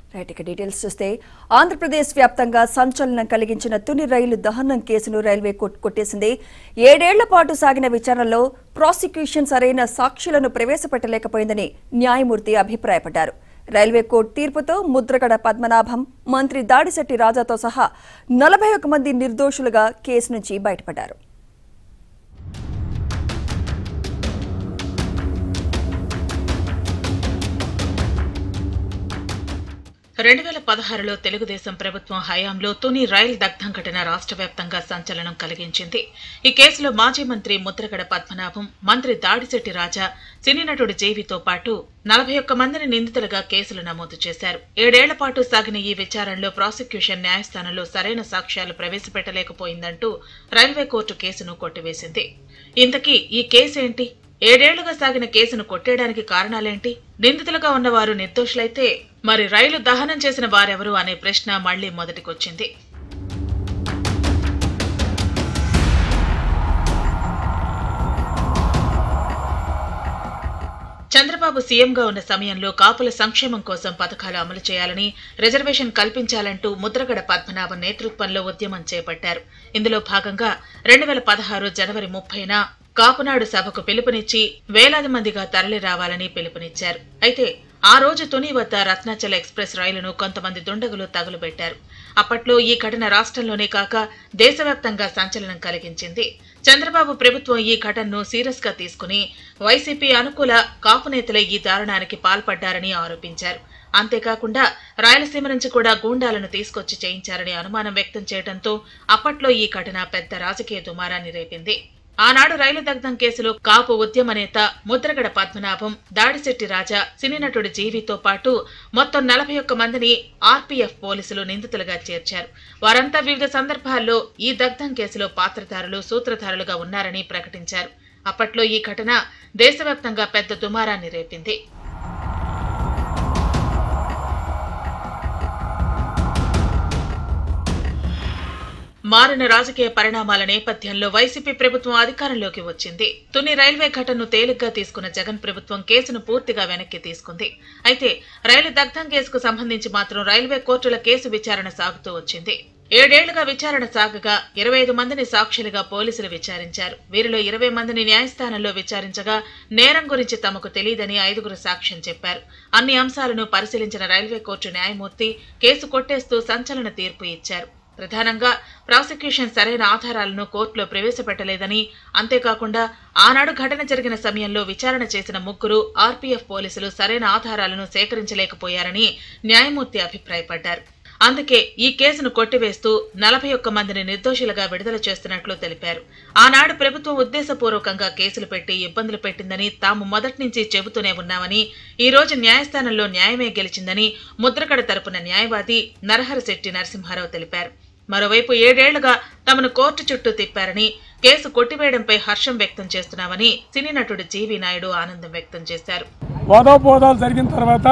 right ఇక details చూస్తే ఆంధ్రప్రదేశ్ వ్యాప్తంగా సంచలనం కలిగించిన తుని రైలు దహనం కేసును రైల్వే కోర్టు కొట్టేసింది ఏడేళ్ల పాటు సాగిన విచారణలో ప్రాసిక్యూషన్ సరైన సాక్షులను ప్రవేశపెట్టలేకపోయిందని న్యాయమూర్తి అభిప్రాయపడ్డారు రైల్వే కోర్టు తీర్పుతో ముద్రగడ పద్మనాభం మంత్రి దాడిశెట్టి రాజాతో సహా నలభై ఒక మంది నిర్దోషులుగా కేసు నుంచి బయటపడ్డారు రెండు వేల పదహారులో తెలుగుదేశం ప్రభుత్వం హయాంలో తుని రైల్ దగ్ధం ఘటన రాష్ట్ర వ్యాప్తంగా సంచలనం కలిగించింది ఈ కేసులో మాజీ మంత్రి ముద్రగడ పద్మనాభం మంత్రి దాడిశెట్టి రాజా సినీ నటుడు జేవితో పాటు నలభై ఒక్క మందిని నిందితులుగా కేసులు నమోదు చేశారు ఏడేళ్ల పాటు సాగిన ఈ విచారణలో ప్రాసిక్యూషన్ న్యాయస్థానంలో సరైన సాక్ష్యాలు ప్రవేశపెట్టలేకపోయిందంటూ రైల్వే కోర్టు కేసును కొట్టివేసింది ఇంతకీ ఈ కేసేంటి ఏడేళ్లుగా సాగిన కేసును కొట్టేయడానికి కారణాలేంటి నిందితులుగా ఉన్నవారు నిర్దోషులైతే మరి రైలు దహనం చేసిన వారెవరు అనే ప్రశ్న మళ్లీ మొదటికొచ్చింది చంద్రబాబు సీఎంగా ఉన్న సమయంలో కాపుల సంక్షేమం కోసం పథకాలు అమలు చేయాలని రిజర్వేషన్ కల్పించాలంటూ ముద్రగడ పద్మనాభం నేతృత్వంలో ఉద్యమం చేపట్టారు ఇందులో భాగంగా రెండు వేల పదహారు జనవరి ముప్పైన కాపునాడు సభకు పిలుపునిచ్చి వేలాది మందిగా తరలి రావాలని పిలుపునిచ్చారు అయితే ఆ రోజు తుని వద్ద రత్నాచల ఎక్స్ప్రెస్ రైలును కొంతమంది దుండగులు తగులుబెట్టారు అప్పట్లో ఈ ఘటన రాష్ట్రంలోనే కాక దేశవ్యాప్తంగా సంచలనం కలిగించింది చంద్రబాబు ప్రభుత్వం ఈ ఘటనను సీరియస్ గా తీసుకుని వైసీపీ అనుకూల కాపు నేతలే ఈ దారుణానికి పాల్పడ్డారని ఆరోపించారు అంతేకాకుండా రాయలసీమ నుంచి కూడా గూండాలను తీసుకొచ్చి చేయించారని అనుమానం వ్యక్తం చేయడంతో అప్పట్లో ఈ ఘటన పెద్ద రాజకీయ దుమారాన్ని రేపింది ఆనాడు రైలు దగ్ధం కేసులో కాపు ఉద్యమ నేత ముద్రగడ పద్మనాభం దాడిశెట్టి రాజా సినీ నటుడు జీవితో పాటు మొత్తం నలభై ఒక్క మందిని ఆర్పీఎఫ్ పోలీసులు నిందితులుగా చేర్చారు వారంతా వివిధ సందర్భాల్లో ఈ దగ్ధం కేసులో పాత్రధారులు సూత్రధారులుగా ఉన్నారని ప్రకటించారు అప్పట్లో ఈ ఘటన దేశవ్యాప్తంగా పెద్ద దుమారాన్ని రేపింది మారిన రాజకీయ పరిణామాల నేపథ్యంలో వైసీపీ ప్రభుత్వం అధికారంలోకి వచ్చింది తుని రైల్వే ఘటనను తేలిగ్గా తీసుకున్న జగన్ ప్రభుత్వం కేసును పూర్తిగా వెనక్కి తీసుకుంది అయితే రైలు దగ్ధం కేసుకు సంబంధించి మాత్రం రైల్వే కోర్టుల కేసు విచారణ సాగుతూ వచ్చింది ఏడేళ్లుగా విచారణ సాగగా ఇరవై ఐదు మందిని సాక్షులుగా పోలీసులు విచారించారు వీరిలో ఇరవై మందిని న్యాయస్థానంలో విచారించగా నేరం గురించి తమకు తెలియదని ఐదుగురు సాక్ష్యం చెప్పారు అన్ని అంశాలను పరిశీలించిన రైల్వే కోర్టు న్యాయమూర్తి కేసు కొట్టేస్తూ సంచలన తీర్పు ఇచ్చారు ప్రధానంగా ప్రాసిక్యూషన్ సరైన ఆధారాలను కోర్టులో ప్రవేశపెట్టలేదని అంతేకాకుండా ఆనాడు ఘటన జరిగిన సమయంలో విచారణ చేసిన ముగ్గురు ఆర్పీఎఫ్ పోలీసులు సరైన ఆధారాలను సేకరించలేకపోయారని న్యాయమూర్తి అభిప్రాయపడ్డారు అందుకే ఈ కేసును కొట్టివేస్తూ నలభై ఒక్క మందిని నిర్దోషులుగా విడుదల చేస్తున్నట్లు తెలిపారు ఆనాడు ప్రభుత్వం ఉద్దేశపూర్వకంగా కేసులు పెట్టి ఇబ్బందులు పెట్టిందని తాము మొదటి నుంచి చెబుతూనే ఉన్నామని ఈ రోజు న్యాయస్థానంలో న్యాయమే గెలిచిందని ముద్రకడ తరపున న్యాయవాది నరహరశెట్టి నరసింహారావు తెలిపారు మరోవైపు ఏడేళ్లుగా తమను కోర్టు చుట్టూ తిప్పారని కేసు కొట్టివేయడంపై హర్షం వ్యక్తం చేస్తున్నామని సినీ నటుడు జీవి నాయుడు ఆనందం వ్యక్తం చేశారు వాదోపవాదాలు జరిగిన తర్వాత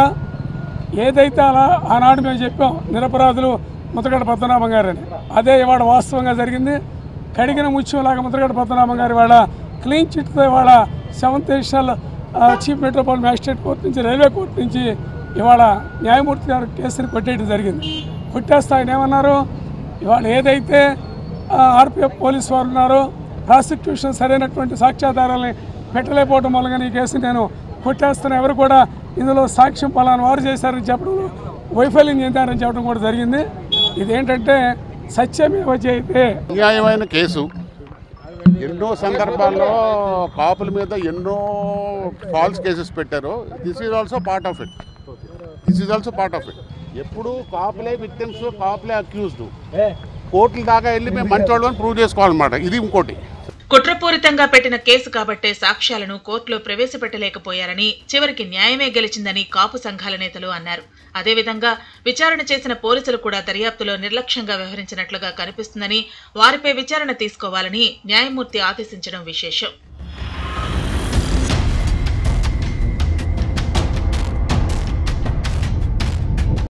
ఏదైతే అలా ఆనాడు మేము చెప్పాం నిరపరాధులు ముద్రగడ పద్మనాభం గారని అదే ఇవాళ వాస్తవంగా జరిగింది కడిగిన ముత్యంలాగా ముద్రగడ పద్మనాభం గారు ఇవాళ క్లీన్ చిట్తో ఇవాళ seventh additional chief metropolitan magistrate court నుంచి రైల్వే కోర్టు నుంచి ఇవాళ న్యాయమూర్తి గారు కేసుని కొట్టేయడం జరిగింది కొట్టేస్తా ఆయన ఏమన్నారు ఇవాళ ఏదైతే ఆర్పిఎఫ్ పోలీసు వారు ఉన్నారో ప్రాసిక్యూషన్ సరైనటువంటి సాక్ష్యాధారాలని పెట్టలేకపోవడం వల్ల ఈ కేసు నేను కొట్టేస్తున్న ఎవరు కూడా ఇందులో సాక్ష్యం పలానా వారు చేశారని చెప్పడంలో వైఫల్యం చెందారని చెప్పడం కూడా జరిగింది ఇదేంటంటే సత్యమేవ జయితే అన్యాయమైన కేసు ఎన్నో సందర్భాల్లో కాపుల మీద ఎన్నో ఫాల్స్ కేసెస్ పెట్టారు this is also part of it this is also part of it ఎప్పుడు కాపులే విక్టిమ్స్ కాపులే అక్యూజ్డ్ కోర్టుల దాకా వెళ్ళి మేము మంచోళ్ళు అని ప్రూవ్ చేసుకోవాలన్నమాట ఇది ఇంకోటి కుట్రపూరితంగా పెట్టిన కేసు కాబట్టే సాక్ష్యాలను కోర్టులో ప్రవేశపెట్టలేకపోయారని చివరికి న్యాయమే గెలిచిందని కాపు సంఘాల నేతలు అన్నారు అదేవిధంగా విచారణ చేసిన పోలీసులు కూడా దర్యాప్తులో నిర్లక్ష్యంగా వ్యవహరించినట్లుగా కనిపిస్తుందని వారిపై విచారణ తీసుకోవాలని న్యాయమూర్తి ఆదేశించడం విశేషం